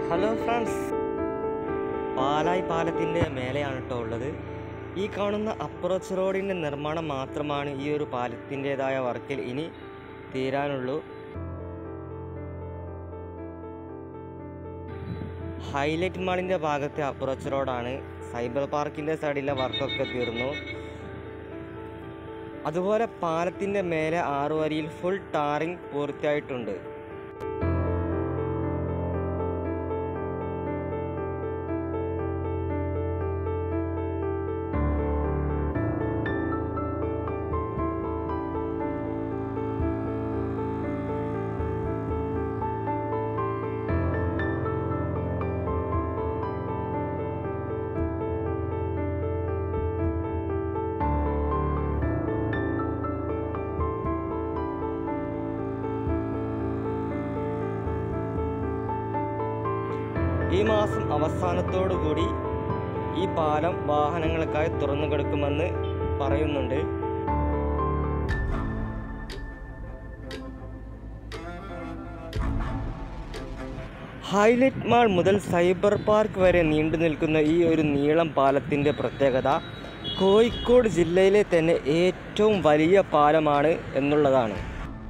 hello friends പാലായി പാലത്തിൻ്റെ മേലെയാണ് കേട്ടോ ഉള്ളത് ഈ കാണുന്ന അപ്രോച്ച് റോഡിൻ്റെ നിർമ്മാണം മാത്രമാണ് ഈ ഒരു പാലത്തിൻ്റെതായ വർക്കിൽ ഇനി തീരാനുള്ളൂ ഹൈലൈറ്റ് മാളിൻ്റെ ഭാഗത്തെ അപ്രോച്ച് റോഡാണ് സൈബർ പാർക്കിൻ്റെ സൈഡിലെ വർക്കൊക്കെ തീർന്നു അതുപോലെ പാലത്തിൻ്റെ മേലെ ആറു വരിയിൽ ഫുൾ ടാറിംഗ് പൂർത്തിയായിട്ടുണ്ട് ഈ മാസം അവസാനത്തോടു കൂടി ഈ പാലം വാഹനങ്ങൾക്കായി തുറന്നു കൊടുക്കുമെന്ന് പറയുന്നുണ്ട് ഹൈലൈറ്റ് മാൾ മുതൽ സൈബർ പാർക്ക് വരെ നീണ്ടു നിൽക്കുന്ന ഈ ഒരു നീളം പാലത്തിൻ്റെ പ്രത്യേകത കോഴിക്കോട് ജില്ലയിലെ തന്നെ ഏറ്റവും വലിയ പാലമാണ് എന്നുള്ളതാണ്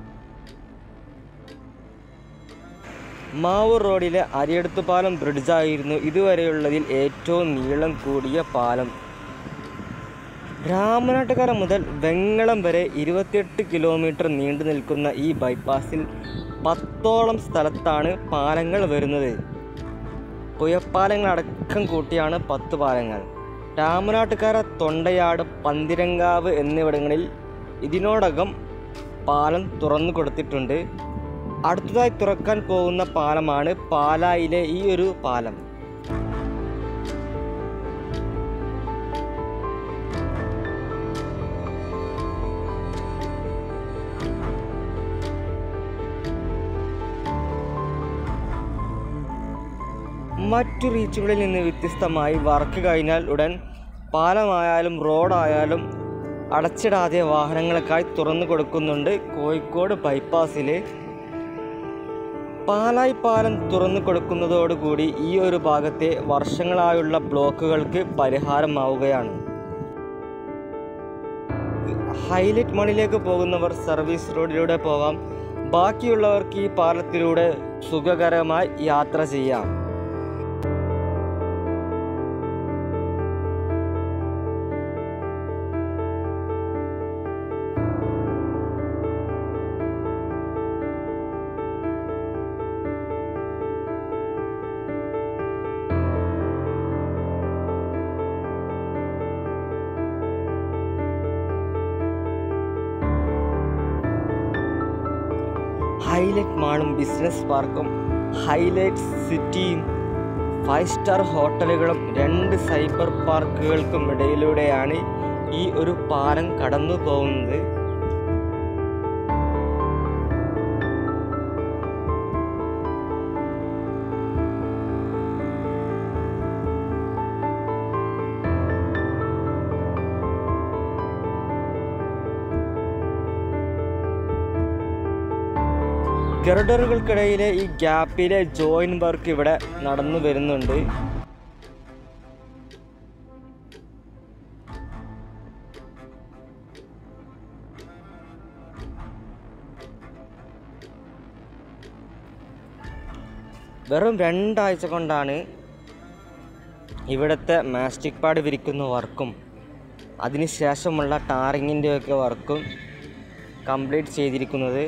മാവൂർ റോഡിലെ അരിയടുത്ത് പാലം ബ്രിഡ്ജായിരുന്നു ഇതുവരെയുള്ളതിൽ ഏറ്റവും നീളം കൂടിയ പാലം രാമനാട്ടുകര മുതൽ വെങ്ങളം വരെ ഇരുപത്തിയെട്ട് കിലോമീറ്റർ നീണ്ടു നിൽക്കുന്ന ഈ ബൈപ്പാസിൽ പത്തോളം സ്ഥലത്താണ് പാലങ്ങൾ വരുന്നത് പുയപ്പാലങ്ങൾ അടക്കം കൂട്ടിയാണ് പത്ത് പാലങ്ങൾ രാമനാട്ടുകര തൊണ്ടയാട് പന്തിരങ്കാവ് എന്നിവിടങ്ങളിൽ ഇതിനോടകം പാലം തുറന്നു കൊടുത്തിട്ടുണ്ട് അടുത്തതായി തുറക്കാൻ പോകുന്ന പാലമാണ് പാലായിലെ ഈ ഒരു പാലം മറ്റു റീച്ചുകളിൽ നിന്ന് വ്യത്യസ്തമായി വർക്ക് കഴിഞ്ഞാൽ ഉടൻ പാലമായാലും റോഡായാലും അടച്ചിടാതെ വാഹനങ്ങൾക്കായി തുറന്നു കൊടുക്കുന്നുണ്ട് കോഴിക്കോട് ബൈപ്പാസിൽ പാലായി പാലം തുറന്നു കൊടുക്കുന്നതോടുകൂടി ഈ ഒരു ഭാഗത്തെ വർഷങ്ങളായുള്ള ബ്ലോക്കുകൾക്ക് പരിഹാരമാവുകയാണ് ഹൈലൈറ്റ് മണിലേക്ക് പോകുന്നവർ സർവീസ് റോഡിലൂടെ പോകാം ബാക്കിയുള്ളവർക്ക് ഈ പാലത്തിലൂടെ സുഖകരമായി യാത്ര ചെയ്യാം ഹൈലൈറ്റ് മാളും ബിസിനസ് പാർക്കും ഹൈലൈറ്റ് സിറ്റിയും ഫൈവ് സ്റ്റാർ ഹോട്ടലുകളും രണ്ട് സൈബർ പാർക്കുകൾക്കും ഇടയിലൂടെയാണ് ഈ ഒരു പാലം കടന്നു പോകുന്നത് ഗർഡറുകൾക്കിടയിലെ ഈ ഗ്യാപ്പിലെ ജോയിൻ വർക്ക് ഇവിടെ നടന്നു വരുന്നുണ്ട് വെറും രണ്ടാഴ്ച കൊണ്ടാണ് ഇവിടുത്തെ മാസ്റ്റിക് പാഡ് വിരിക്കുന്ന വർക്കും അതിനുശേഷമുള്ള ടാറിങ്ങിൻ്റെയൊക്കെ വർക്കും കംപ്ലീറ്റ് ചെയ്തിരിക്കുന്നത്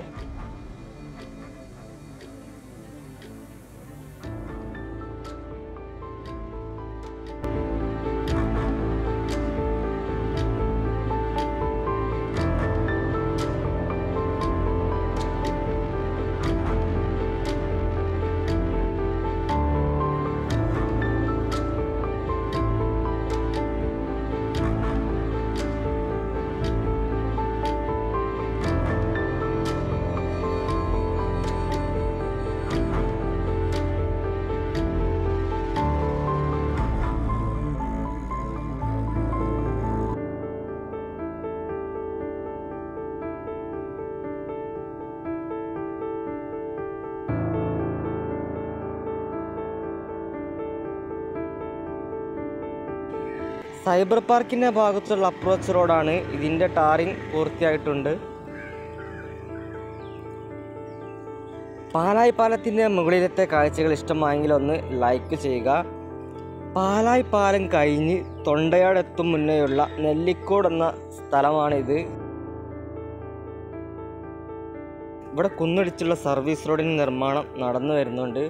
സൈബർ പാർക്കിൻ്റെ ഭാഗത്തുള്ള അപ്രോച്ച് റോഡാണ് ഇതിൻ്റെ ടാറിങ് പൂർത്തിയായിട്ടുണ്ട് പാലായി പാലത്തിൻ്റെ മുകളിലത്തെ കാഴ്ചകൾ ഇഷ്ടമായെങ്കിൽ ഒന്ന് ലൈക്ക് ചെയ്യുക പാലായി പാലം കഴിഞ്ഞ് തൊണ്ടയാടെത്തും മുന്നേയുള്ള നെല്ലിക്കോട് എന്ന സ്ഥലമാണിത് ഇവിടെ കുന്നിടിച്ചുള്ള സർവീസ് റോഡിന് നിർമ്മാണം നടന്നു വരുന്നുണ്ട്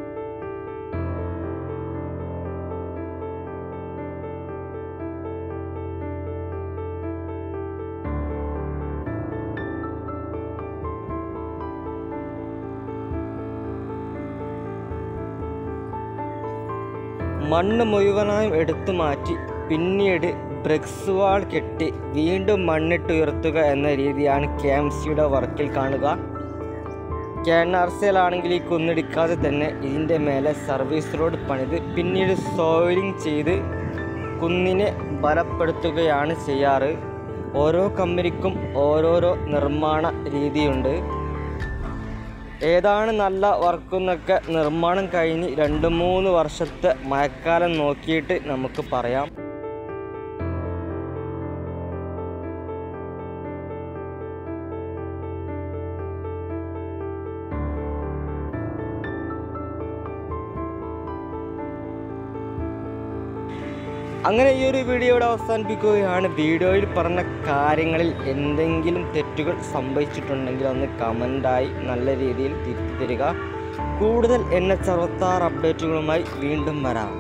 മണ്ണ് മുഴുവനായും എടുത്തു മാറ്റി പിന്നീട് ബ്രിക്സ് വാൾ കെട്ടി വീണ്ടും മണ്ണിട്ടുയർത്തുക എന്ന രീതിയാണ് കെ എം സിയുടെ വർക്കിൽ കാണുക കെ എൻ ആർ സിയിലാണെങ്കിൽ ഈ കുന്നിടിക്കാതെ തന്നെ ഇതിൻ്റെ മേലെ സർവീസ് റോഡ് പണിത് പിന്നീട് സോയിലിംഗ് ചെയ്ത് കുന്നിനെ ബലപ്പെടുത്തുകയാണ് ചെയ്യാറ് ഓരോ കമ്പനിക്കും ഓരോരോ നിർമ്മാണ രീതിയുണ്ട് ഏതാണ് നല്ല വർക്കെന്നൊക്കെ നിർമ്മാണം കഴിഞ്ഞ് രണ്ട് മൂന്ന് വർഷത്തെ മഴക്കാലം നോക്കിയിട്ട് നമുക്ക് പറയാം അങ്ങനെ ഈ ഒരു വീഡിയോ ഇവിടെ അവസാനിപ്പിക്കുകയാണ് വീഡിയോയിൽ പറഞ്ഞ കാര്യങ്ങളിൽ എന്തെങ്കിലും തെറ്റുകൾ സംഭവിച്ചിട്ടുണ്ടെങ്കിൽ ഒന്ന് കമൻ്റായി നല്ല രീതിയിൽ തിരുത്തി തരിക കൂടുതൽ എൻ എച്ച് അറുപത്താറ് അപ്ഡേറ്റുകളുമായി വീണ്ടും വരാം